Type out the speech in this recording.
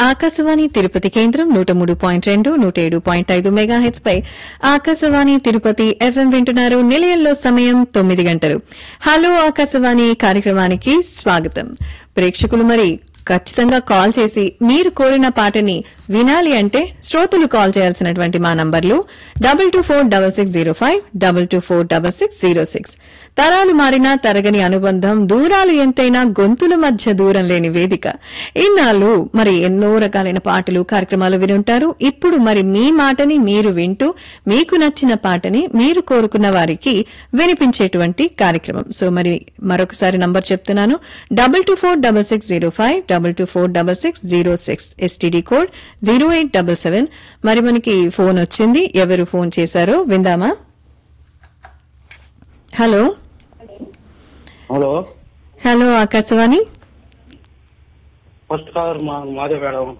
ఆకాశవాణి తిరుపతి కేంద్రం నూట మూడు పాయింట్ రెండు నూట ఏడు పాయింట్ ఐదు మెగాహెచ్ పై ఆకాశవాణి తిరుపతి ఎఫ్ఎం వింటున్నారు నిలయంలో సమయం తొమ్మిది గంటలు హలో ఆకాశవాణి కార్యక్రమానికి స్వాగతం ప్రేక్షకులు మరి ఖచ్చితంగా కాల్ చేసి మీరు కోరిన పాటని వినాలి అంటే శ్రోతలు కాల్ చేయాల్సినటువంటి మా నంబర్లు double two four double six zero five double two four double six zero six తరాలు మారినా తరగని అనుబంధం దూరాలు ఎంతైనా గొంతుల మధ్య దూరం లేని వేదిక ఇన్నాళ్ళు మరి ఎన్నో రకాలైన పాటలు కార్యక్రమాలు వినుంటారు ఇప్పుడు మరి మీ మాటని మీరు వింటూ మీకు నచ్చిన పాటని మీరు కోరుకున్న వారికి వినిపించేటువంటి కార్యక్రమం సో మరి మరొకసారి నంబర్ చెప్తున్నాను double two four double six zero five double two four double six zero six STD code zero eight double seven మరి మనకి ఫోన్ వచ్చింది ఎవరు ఫోన్ చేశారో విందామా hello hello hello Akashvani first caller మా మాదే మేడం